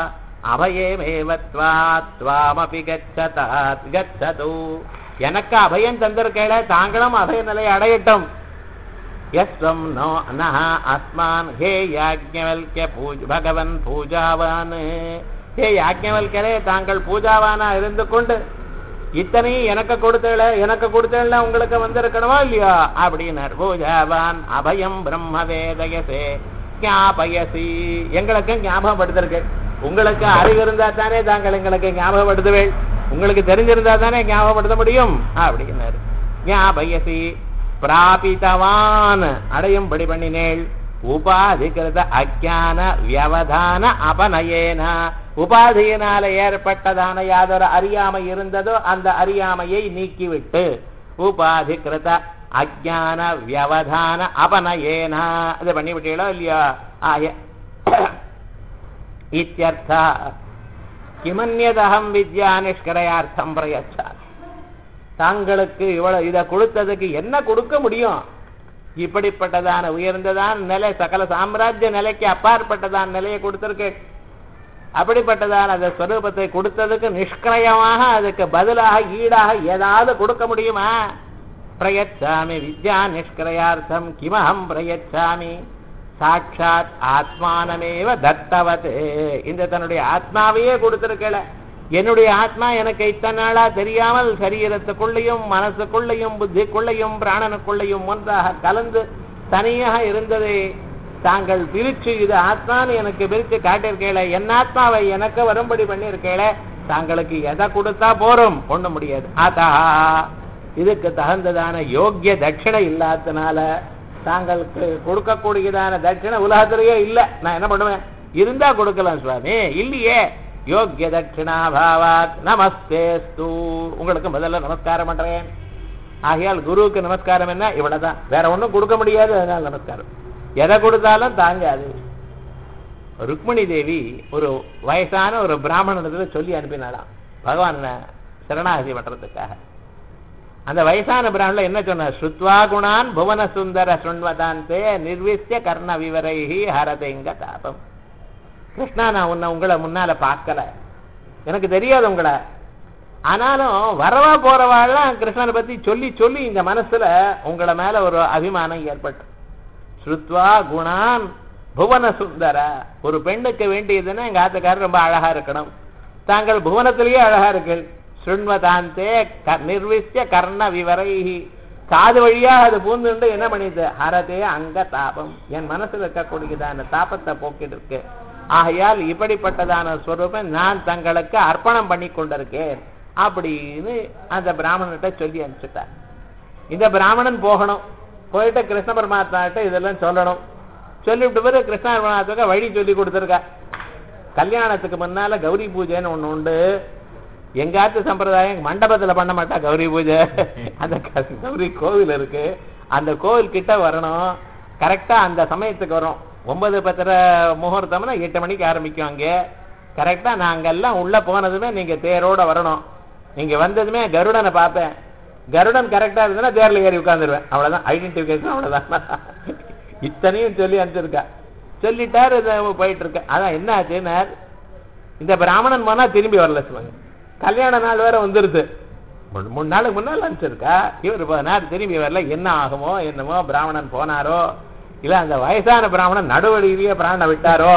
அபயமேவத்வாத்வாமபி கச்சதாத் கச்சது எனக்கு அபயம் தந்திருக்கேள தாங்களும் அபய நிலையை அடையட்டும் யஸ்வம் நோ நஹ அஸ்மான் ஹே யாஜ்ஞவல்ய பூஜ் பகவன் பூஜாவான் ஹே யாஜ்ஞவல்யரே தாங்கள் பூஜாவானா இருந்து கொண்டு இத்தனையும் எனக்கு கொடுத்தேள எனக்கு கொடுத்தேள உங்களுக்கு வந்திருக்கணுமா இல்லையா அப்படின்னார் பூஜாவான் அபயம் பிரம்ம வேதயசே ஞாபயசி எங்களுக்கு ஞாபகப்படுத்திருக்க உங்களுக்கு அறிவு இருந்தா தானே தாங்கள் எங்களுக்கு ஞாபகப்படுத்துவேள் உங்களுக்கு தெரிஞ்சிருந்தா தானே ஞாபகப்படுத்த முடியும் அப்படின்னாரு ஞாபயசி பிராபித்தவான் அடையும்படி பண்ணினேள் உபாதிகிருத அஜான வியவதான அபநயேன உபாதியினால ஏற்பட்டதான யாதொரு அறியாமை இருந்ததோ அந்த அறியாமையை நீக்கிவிட்டு உபாதிகிருத அஜான வியவதான அபநயேன இது பண்ணிவிட்டீங்களோ இல்லையா ஆய இத்தியர்த்த கிமன்யதகம் வித்யா நிஷ்கரையார்த்தம் பிரயச்சா தாங்களுக்கு இவ்வளவு இதை கொடுத்ததுக்கு என்ன கொடுக்க முடியும் இப்படிப்பட்டதான உயர்ந்ததான நிலை சகல சாம்ராஜ்ய நிலைக்கு அப்பாற்பட்டதான நிலையை கொடுத்திருக்கு அப்படிப்பட்டதான அந்த ஸ்வரூபத்தை கொடுத்ததுக்கு நிஷ்கிரயமாக அதுக்கு பதிலாக ஈடாக ஏதாவது கொடுக்க முடியுமா பிரயச்சாமி வித்யா நிஷ்கிரயார்த்தம் கிமஹம் பிரயச்சாமி சாட்சாத் ஆத்மானமேவ தத்தவத் இந்த தன்னுடைய ஆத்மாவையே கொடுத்திருக்கல என்னுடைய ஆத்மா எனக்கு இத்தனை நாளா தெரியாமல் சரீரத்துக்குள்ளேயும் மனசுக்குள்ளேயும் புத்திக்குள்ளேயும் பிராணனுக்குள்ளேயும் ஒன்றாக கலந்து தனியாக இருந்ததை தாங்கள் பிரிச்சு இது ஆத்மான்னு எனக்கு பிரிச்சு காட்டியிருக்கேள என் ஆத்மாவை எனக்கு வரும்படி பண்ணியிருக்கேள தாங்களுக்கு எதை கொடுத்தா போறோம் ஒண்ண முடியாது ஆதா இதுக்கு தகுந்ததான யோக்கிய தட்சிணை இல்லாதனால தாங்களுக்கு கொடுக்கக்கூடியதான தட்சிணை உலகத்திலேயே இல்ல நான் என்ன பண்ணுவேன் இருந்தா கொடுக்கலாம் சுவாமி இல்லையே யோக்கிய தட்சிணாபாவாத் நமஸ்தேஸ்து உங்களுக்கு முதல்ல நமஸ்காரம் பண்றேன் ஆகையால் குருவுக்கு நமஸ்காரம் என்ன இவ்வளவுதான் வேற ஒண்ணும் கொடுக்க முடியாது அதனால நமஸ்காரம் எதை கொடுத்தாலும் தாங்காது ருக்மிணி தேவி ஒரு வயசான ஒரு பிராமணத்துல சொல்லி அனுப்பினாலாம் பகவான் சரணாகதி பண்றதுக்காக அந்த வயசான பிராமணன் என்ன சொன்னார் ஸ்ருத்வா குணான் புவன சுந்தர சுண்வதாந்தே நிர்விசிய கர்ண விவரைஹி ஹரதெங்க தாபம் கிருஷ்ணா நான் உன்னை உங்களை முன்னால பார்க்கல எனக்கு தெரியாது உங்களை ஆனாலும் வரவா போறவாள்லாம் கிருஷ்ணனை பத்தி சொல்லி சொல்லி இந்த மனசுல உங்களை மேல ஒரு அபிமானம் ஏற்பட்டு ஸ்ருத்வா குணான் புவன சுந்தர ஒரு பெண்ணுக்கு வேண்டியதுன்னா எங்க ஆத்துக்காரர் ரொம்ப அழகா இருக்கணும் தாங்கள் புவனத்திலேயே அழகா இருக்கு சுண்வதாந்தே க- நிர்விசிய கர்ண விவரைஹி காது வழியா அது பூந்துண்டு என்ன பண்ணிது ஹரதே அங்க தாபம் என் மனசுல இருக்கக்கூடியதான தாபத்தை போக்கிட்டு இருக்கு ஆகையால் இப்படிப்பட்டதான ஸ்வரூபம் நான் தங்களுக்கு அர்ப்பணம் பண்ணி கொண்டிருக்கேன் அப்படின்னு அந்த பிராமணன்கிட்ட சொல்லி அனுப்பிச்சுட்டார் இந்த பிராமணன் போகணும் போயிட்டு கிருஷ்ண பரமாத்மாட்ட இதெல்லாம் சொல்லணும் சொல்லிவிட்டு பிறகு கிருஷ்ண பரமாத்மாவுக்கு வழி சொல்லி கொடுத்துருக்கா கல்யாணத்துக்கு முன்னால கௌரி பூஜைன்னு ஒண்ணு உண்டு எங்காத்து சம்பிரதாயம் மண்டபத்துல பண்ண மாட்டா கௌரி பூஜை அந்த க- கௌரி கோவில் இருக்கு அந்த கோவில் கிட்ட வரணும் கரெக்டா அந்த சமயத்துக்கு வரும் ஒன்பது பத்தரை முகூர்த்தம்னா எட்டு மணிக்கு ஆரம்பிக்கும் அங்கே கரெக்டா நாங்கெல்லாம் உள்ள போனதுமே நீங்க தேரோட வரணும் நீங்க வந்ததுமே கருடனை பார்ப்பேன் கருடன் கரெக்டா இருந்ததுன்னா தேர்ல ஏறி உட்கார்ந்துருவேன் அவ்வளவுதான் ஐடென்டிபிகேஷன் அவ்வளவுதான் இத்தனையும் சொல்லி அனுப்பிச்சிருக்கா சொல்லிட்டாரு இது போயிட்டு இருக்க அதான் என்ன ஆச்சுன்னார் இந்த பிராமணன் போனா திரும்பி வரல சொல்லுங்க கல்யாண நாள் வேற வந்துருது மூணு மூணு நாளுக்கு முன்னால் அனுப்பிச்சிருக்கா இவர் இப்போ நாள் திரும்பி வரல என்ன ஆகுமோ என்னமோ பிராமணன் போனாரோ இல்ல அந்த வயசான பிராமணன் நடுவழியிலேயே பிராணனை விட்டாரோ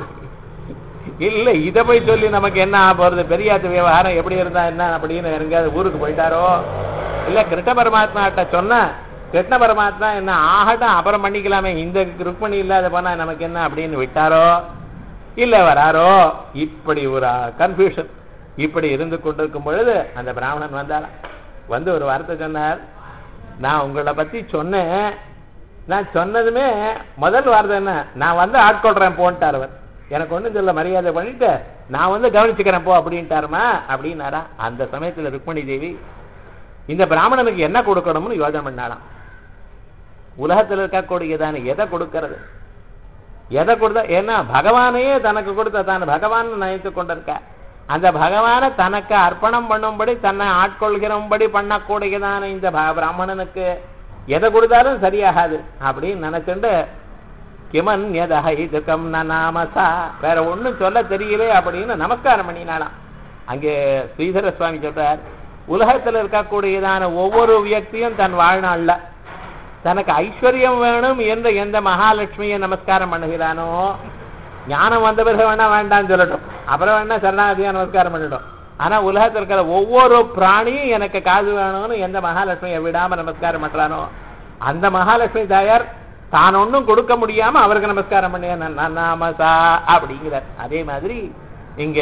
இல்ல இத போய் சொல்லி நமக்கு என்ன ஆக போறது பெரியாத்து விவகாரம் எப்படி இருந்தா என்ன அப்படின்னு எங்கேயாவது ஊருக்கு போயிட்டாரோ இல்ல கிருஷ்ண பரமாத்மாட்ட சொன்ன கிருஷ்ண பரமாத்மா என்ன ஆகட்டும் அப்புறம் பண்ணிக்கலாமே இந்த ருக்மணி இல்லாத போனா நமக்கு என்ன அப்படின்னு விட்டாரோ இல்ல வராரோ இப்படி ஒரு கன்ஃபியூஷன் இப்படி இருந்து கொண்டிருக்கும் பொழுது அந்த பிராமணன் வந்தாராம் வந்து ஒரு வார்த்தை சொன்னார் நான் உங்களை பத்தி சொன்னேன் நான் சொன்னதுமே முதல் வார்த்தை என்ன நான் வந்து ஆட்கொள்றேன் போன்ட்டார் அவர் எனக்கு ஒண்ணும் சொல்ல மரியாதை பண்ணிட்டு நான் வந்து கவனிச்சுக்கிறேன் போ அப்படின்ட்டாருமா அப்படின்னாரா அந்த சமயத்துல ருக்மணி தேவி இந்த பிராமணனுக்கு என்ன கொடுக்கணும்னு யோசனை பண்ணாலாம் உலகத்துல இருக்கக்கூடியதான எதை கொடுக்கறது எதை கொடுத்தா ஏன்னா பகவானையே தனக்கு கொடுத்த தான் பகவான் நினைத்து கொண்டிருக்க அந்த பகவானை தனக்கு அர்ப்பணம் பண்ணும்படி தன்னை ஆட்கொள்கிறபடி பண்ணக்கூடியதான இந்த ப- பிராமணனுக்கு எதை கொடுத்தாலும் சரியாகாது அப்படின்னு நினைச்சுண்டு கிமன் எதகம் நாமசா வேற ஒண்ணும் சொல்ல தெரியலே அப்படின்னு நமஸ்காரம் பண்ணினாலாம் அங்கே ஸ்ரீதர சுவாமி சொல்றார் உலகத்துல இருக்கக்கூடியதான ஒவ்வொரு வியக்தியும் தன் வாழ்நாள்ல தனக்கு ஐஸ்வர்யம் வேணும் என்று எந்த மகாலட்சுமியை நமஸ்காரம் பண்ணுகிறானோ ஞானம் வந்த பிறகு வேணா வேண்டாம்னு சொல்லட்டும் அப்புறம் வேணா சரணாகதியா நமஸ்காரம் பண்ணிட்டோம் ஆனா உலகத்தில் இருக்கிற ஒவ்வொரு பிராணியும் எனக்கு காது வேணும்னு எந்த மகாலட்சுமியை விடாம நமஸ்காரம் பண்றானோ அந்த மகாலட்சுமி தாயார் தான் ஒண்ணும் கொடுக்க முடியாம அவருக்கு நமஸ்காரம் பண்ணிய நாமசா அப்படிங்கிறார் அதே மாதிரி இங்க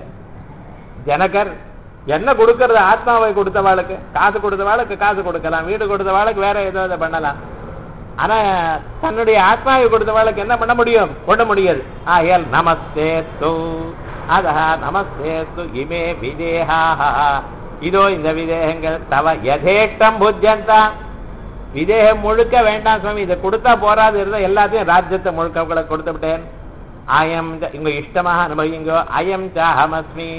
ஜனகர் என்ன கொடுக்கறது ஆத்மாவை கொடுத்தவாளுக்கு காசு கொடுத்தவாளுக்கு காசு கொடுக்கலாம் வீடு கொடுத்தவாளுக்கு வேற ஏதோ இதை பண்ணலாம் ஆனா தன்னுடைய ஆத்மாவை கொடுத்தவாளுக்கு என்ன பண்ண முடியும் கொள்ள முடியாது ஆயல் நமஸ்தே தூ அதஹா நமஸ்தே து இமே விதேஹா இதோ இந்த விதேகங்கள் தவ யதேஷ்டம் புஜந்தா விதேகம் முழுக்க வேண்டாம் சுவாமி இதை கொடுத்தா போராது இருந்தா எல்லாத்தையும் ராஜ்யத்தை முழுக்க உங்களுக்கு கொடுத்து விட்டேன் அயம் ச- உங்க இஷ்டமாக அனுபவிங்கோ அயம் சாஹமஸ்மி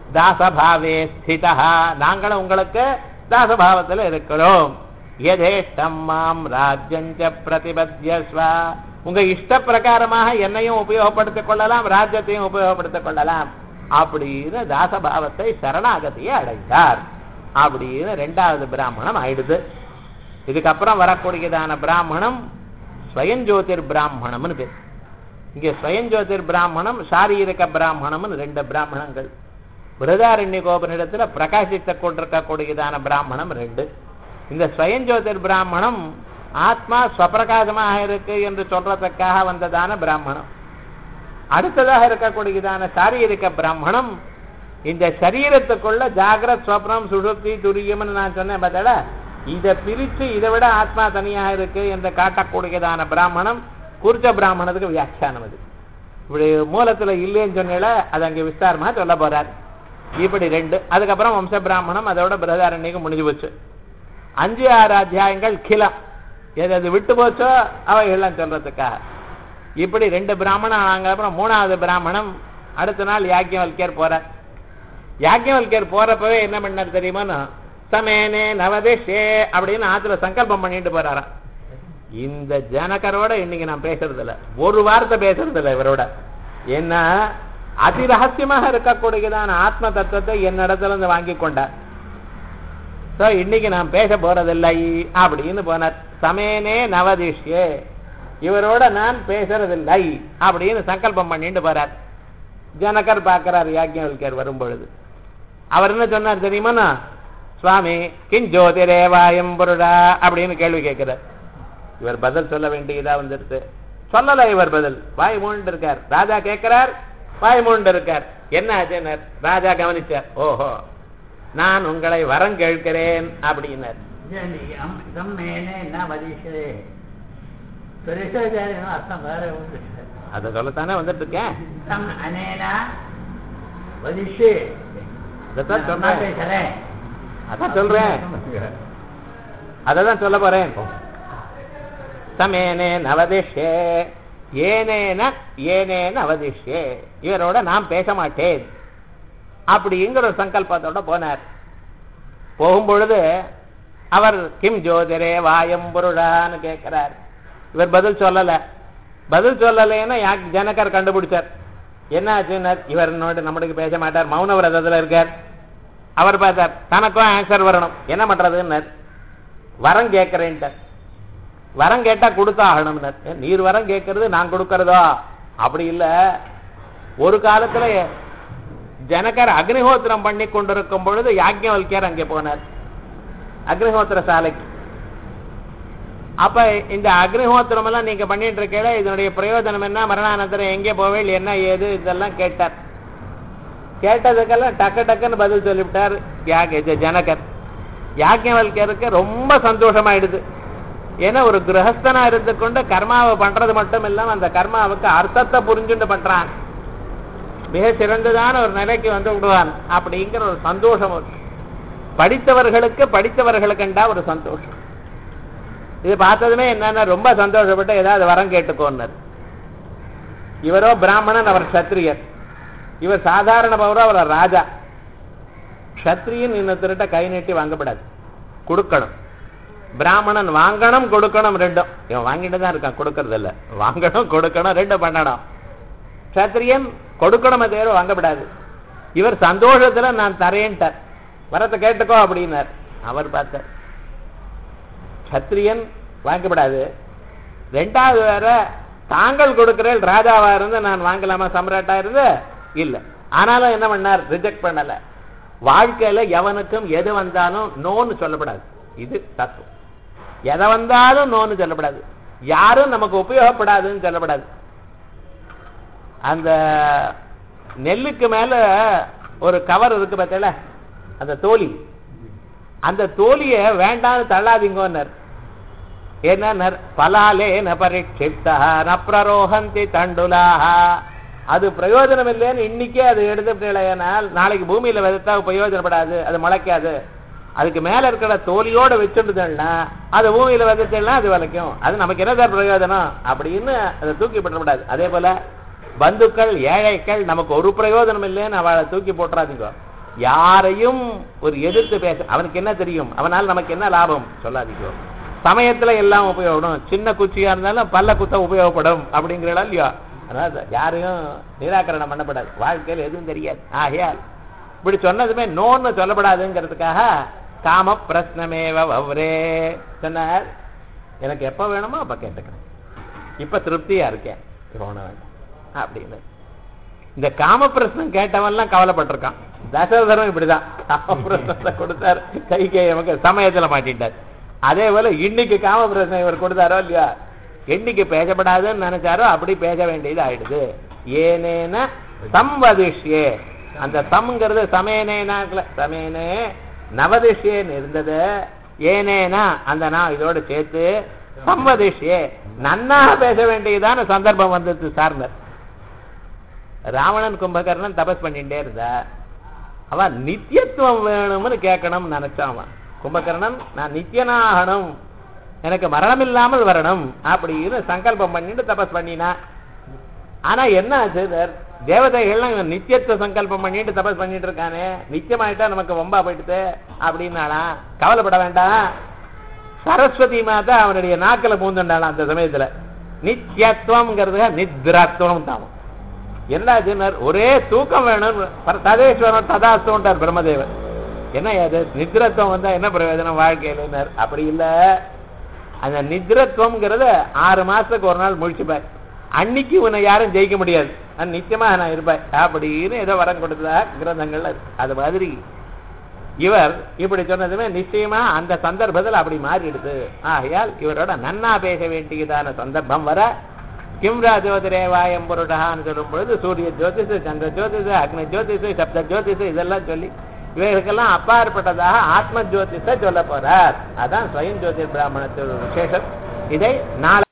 தாசபாவே ஸ்திதா நாங்களும் உங்களுக்கு தாசபாவத்தில் இருக்கிறோம் எதேஷ்டம் மாம் ராஜ்யஞ்ச பிரதிபத்யஸ்வ உங்க இஷ்ட பிரகாரமாக என்னையும் உபயோகப்படுத்திக் கொள்ளலாம் ராஜ்யத்தையும் உபயோகப்படுத்திக் கொள்ளலாம் அப்படின்னு தாசபாவத்தை சரணாகதியை அடைந்தார் அப்படின்னு ரெண்டாவது பிராமணம் ஆயிடுது இதுக்கப்புறம் வரக்கூடியதான பிராமணம் ஸ்வயஞ்சோதிர் பிராமணம்னு பேர் இங்க ஸ்வயஞ்சோதிர் பிராமணம் சாரீரக பிராமணம்னு ரெண்டு பிராமணங்கள் பிரதாரண்ய கோபனிடத்துல பிரகாசித்த கொண்டிருக்கக்கூடியதான பிராமணம் ரெண்டு இந்த ஸ்வயஞ்சோதிர் பிராமணம் ஆத்மா ஸ்வப்பிரகாசமாக இருக்கு என்று சொல்றதுக்காக வந்ததான பிராமணம் அடுத்ததாக இருக்கக்கூடியதான சாரீரிக பிராமணம் இந்த சரீரத்துக்குள்ள ஜாகிரத் ஸ்வப்னம் சுஷுப்தி துரியம்னு நான் சொன்னேன் பார்த்தல இதை பிரிச்சு இதை விட ஆத்மா தனியாக இருக்கு என்று காட்டக்கூடியதான பிராமணம் குர்ஜ பிராமணத்துக்கு வியாக்கியானம் அது இப்படி மூலத்துல இல்லைன்னு சொன்னேல அது அங்கே விஸ்தாரமா சொல்ல போறார் இப்படி ரெண்டு அதுக்கப்புறம் வம்ச பிராமணம் அதோட பிரதாரண்யக்கு முடிஞ்சு போச்சு அஞ்சு ஆறு அத்தியாயங்கள் கிலம் எது அது விட்டு போச்சோ அவைகள்லாம் சொல்றதுக்காக இப்படி ரெண்டு பிராமணம் ஆனாங்க அப்புறம் மூணாவது பிராமணம் அடுத்த நாள் யாக்கியவல்யர் போறார் யாக்கியவல்யர் போறப்பவே என்ன பண்ணார் தெரியுமா சமேனே நவதேஷே அப்படின்னு ஆத்துல சங்கல்பம் பண்ணிட்டு போறாராம் இந்த ஜனகரோட இன்னைக்கு நான் பேசுறது இல்ல ஒரு வார்த்தை பேசுறது இல்ல இவரோட என்ன அதி ரகசியமாக இருக்கக்கூடியதான ஆத்ம தத்துவத்தை என்னிடத்துல இருந்து வாங்கி கொண்டார் சோ இன்னைக்கு நான் பேச போறதில்லை அப்படின்னு போனார் சமேனே நவதிஷ்யே இவரோட நான் பேசுறதில்லை அப்படின்னு சங்கல்பம் பண்ணிட்டு போறார் ஜனகர் பார்க்கிறார் யாக்கியவல்கர் வரும் பொழுது அவர் என்ன சொன்னார் தெரியுமா சுவாமி கிம் ஜோதிரேவாயம் புருடா அப்படின்னு கேள்வி கேட்கிறார் இவர் பதில் சொல்ல வேண்டியதா வந்துருச்சு சொல்லல இவர் பதில் வாய் மூண்டு இருக்கார் ராஜா கேட்கிறார் வாய் மூண்டு இருக்கார் என்ன ஆச்சுனர் ராஜா கவனிச்சார் ஓஹோ நான் உங்களை வரம் கேட்கிறேன் அப்படின்னார் சம்மேனே என்ன வதிஷே பெருசாச்சாரியனும் அர்த்தம் வேற உண்டு அதை சொல்லத்தானே வந்துட்டு இருக்கேன் சம் அனேனா வதிஷே அதைத்தான் சொன்னா சொல்றேன் பேசுறேன் அதான் சொல்றேன் அததான் சொல்ல போறேன் சமேனே நவதிஷே ஏனேன ஏனேன அவதிஷே இவரோட நான் பேச மாட்டேன் அப்படிங்கிற ஒரு சங்கல்பத்தோட போனார் போகும்பொழுது அவர் கிம் ஜோதிரே வாயம் புருடான்னு கேட்கிறார் இவர் பதில் சொல்லல பதில் சொல்லலைன்னா யா- ஜனகர் கண்டுபிடிச்சார் என்ன ஆச்சுன்னார் இவர் இன்னொரு நம்மளுக்கு பேச மாட்டார் மௌன விரதத்துல இருக்கார் அவர் பார்த்தார் தனக்கும் ஆன்சர் வரணும் என்ன பண்றதுன்னார் வரம் கேட்கிறேன்ட்டார் வரம் கேட்டா கொடுத்தாகணும்னார் ஏ, நீர் வரம் கேட்கறது நான் கொடுக்கறதா அப்படி இல்ல ஒரு காலத்துல ஜனகர் அக்னிஹோத்திரம் பண்ணி கொண்டிருக்கும் பொழுது யாக்ஞவல்யர் அங்கே போனார் அக்னிஹோத்திர சாலைக்கு அப்ப இந்த அக்னிஹோத்திரம் எல்லாம் நீங்க பண்ணிட்டு இருக்கல இதனுடைய பிரயோஜனம் என்ன மரணானந்தரம் எங்கே போவேல் என்ன ஏது இதெல்லாம் கேட்டார் கேட்டதுக்கெல்லாம் டக்கு டக்குன்னு பதில் சொல்லிவிட்டார் யாக- இது ஜனகர் யாக்ஞவல்யருக்கு ரொம்ப சந்தோஷமாயிடுது ஏன்னா ஒரு கிரகஸ்தனா இருந்து கொண்டு கர்மாவை பண்றது மட்டும் இல்லாம அந்த கர்மாவுக்கு அர்த்தத்தை புரிஞ்சுட்டு பண்றான் மிக சிறந்ததான ஒரு நிலைக்கு வந்து விடுவான் அப்படிங்கிற ஒரு சந்தோஷம் ஒரு படித்தவர்களுக்கு படித்தவர்களுக்குண்டா ஒரு சந்தோஷம் இது பார்த்ததுமே என்னன்னா ரொம்ப சந்தோஷப்பட்டு ஏதாவது வரம் கேட்டுக்கோன்னார் இவரோ பிராமணன் அவர் சத்திரியர் இவர் சாதாரண பௌரோ அவர் ராஜா க்ஷத்ரியன் இன்னொருத்தர்கிட்ட கை நீட்டி வாங்கப்படாது கொடுக்கணும் பிராமணன் வாங்கணும் கொடுக்கணும் ரெண்டும் இவன் வாங்கிட்டு தான் இருக்கான் கொடுக்கறது இல்ல வாங்கணும் கொடுக்கணும் ரெண்டும் பண்ணணும் க்ஷத்ரியன் கொடுக்கணுமே தவிர வாங்கப்படாது இவர் சந்தோஷத்துல நான் தரேன்ட்டார் வரத்தை கேட்டுக்கோ அப்படின்னார் அவர் பார்த்தார் சத்திரியன் வாங்கப்படாது ரெண்டாவது வேற தாங்கள் கொடுக்கிறேன் ராஜாவா இருந்து நான் வாங்கலாமா சம்ராட்டா இருந்து இல்ல ஆனாலும் என்ன பண்ணார் ரிஜெக்ட் பண்ணல வாழ்க்கையில எவனுக்கும் எது வந்தாலும் நோன்னு சொல்லப்படாது இது தத்துவம் எதை வந்தாலும் நோன்னு சொல்லப்படாது யாரும் நமக்கு உபயோகப்படாதுன்னு சொல்லப்படாது அந்த நெல்லுக்கு மேல ஒரு கவர் இருக்கு பார்த்தல அந்த தோலி அந்த தோலிய வேண்டாம்னு தள்ளாதீங்கன்னர் என்ன பலாலே ந பரீட்சிப்தா ந பிரரோகந்தி தண்டுலாக அது பிரயோஜனம் இல்லைன்னு இன்னைக்கே அது எடுத்துட்டேனால் நாளைக்கு பூமியில விதைத்தா பிரயோஜனப்படாது அது முளைக்காது அதுக்கு மேல இருக்கிற தோலியோட வச்சுட்டுதுன்னா அது பூமியில விதைச்சேன்னா அது விளைக்கும் அது நமக்கு என்ன சார் பிரயோஜனம் அப்படின்னு அதை தூக்கி போட்டக்கூடாது அதே போல பந்துக்கள் ஏழைகள் நமக்கு ஒரு பிரயோஜனம் இல்லைன்னு அவளை தூக்கி போட்டுறாதீங்க யாரையும் ஒரு எதிர்த்து பேச அவனுக்கு என்ன தெரியும் அவனால் நமக்கு என்ன லாபம் சொல்லாதீங்க சமயத்துல எல்லாம் உபயோகப்படும் சின்ன குச்சியா இருந்தாலும் பல்ல குத்த உபயோகப்படும் அப்படிங்கிறா இல்லையா அதனால யாரையும் நிராகரணம் பண்ணப்படாது வாழ்க்கையில் எதுவும் தெரியாது ஆகையால் இப்படி சொன்னதுமே நோன்னு சொல்லப்படாதுங்கிறதுக்காக காம பிரஸ்னமேவ வவ்ரே சொன்னார் எனக்கு எப்ப வேணுமோ அப்ப கேட்டுக்கிறேன் இப்ப திருப்தியா இருக்கேன் போன வேண்டாம் அப்படின்னு இந்த காம பிரச்சனம் கேட்டவன்லாம் கவலைப்பட்டிருக்கான் தசரதரும் இப்படிதான் காம பிரச்சனத்தை கொடுத்தார் கைகை நமக்கு சமயத்துல மாட்டிட்டார் அதே போல இன்னைக்கு காம பிரச்சனை இவர் கொடுத்தாரோ இல்லையா என்னைக்கு பேசப்படாதுன்னு நினைச்சாரோ அப்படி பேச வேண்டியது ஆயிடுது ஏனேன சம்வதிஷ்யே அந்த சம்ங்கிறது சமேனேனாக்கல சமேனே நவதிஷ்யேன்னு இருந்தது ஏனேனா அந்த நான் இதோட சேர்த்து சம்வதிஷ்யே நன்னாக பேச வேண்டியதான சந்தர்ப்பம் வந்தது சார்ந்தர் ராவணன் கும்பகர்ணன் தபஸ் பண்ணிட்டே இருந்தா அவன் நித்தியத்துவம் வேணும்னு கேட்கணும்னு நினைச்சான் அவன் கும்பகர்ணன் நான் நித்தியனாகணும் எனக்கு மரணம் இல்லாமல் வரணும் அப்படின்னு சங்கல்பம் பண்ணிட்டு தபஸ் பண்ணினா ஆனா என்ன ஆச்சு தேவதைகள்லாம் இவன் நித்தியத்துவ சங்கல்பம் பண்ணிட்டு தபஸ் பண்ணிட்டு இருக்கானே நித்தியமாயிட்டா நமக்கு வம்பா போயிடுது அப்படின்னானா கவலைப்பட வேண்டாம் சரஸ்வதி மாதா அவனுடைய நாக்கில பூந்துண்டாளாம் அந்த சமயத்துல நித்தியத்துவம்ங்கிறது நித்ராத்துவம் தாமம் என்ன ஒரே தூக்கம் வேணும் ததேஸ்வரன் ததாஸ்தவன்ட்டார் பிரம்மதேவர் என்ன அது நித்ரத்துவம் வந்தா என்ன பிரயோஜனம் வாழ்க்கையில அப்படி இல்ல அந்த நித்ரத்துவம்ங்கிறத ஆறு மாசத்துக்கு ஒரு நாள் முழிச்சுப்பார் அன்னைக்கு உன்னை யாரும் ஜெயிக்க முடியாது நிச்சயமா நான் இருப்பேன் அப்படின்னு ஏதோ வரம் கொடுத்ததா கிரந்தங்கள்ல அது மாதிரி இவர் இப்படி சொன்னதுமே நிச்சயமா அந்த சந்தர்ப்பத்தில் அப்படி மாறிடுது ஆகையால் இவரோட நன்னா பேச வேண்டியதான சந்தர்ப்பம் வர கிம்ரா ஜோதிரேவாயம் பொருடான்னு சொல்லும் பொழுது சூரிய ஜோதிஷு சந்திர ஜோதிஷு அக்னி ஜோதிஷு சப்த ஜோதிஷு இதெல்லாம் சொல்லி இவைகளுக்கெல்லாம் அப்பாற்பட்டதாக ஆத்ம ஜோதிஷ சொல்ல போறார் அதான் ஸ்வயம் ஜோதிர் பிராமணத்தோட விசேஷம் இதை நாளை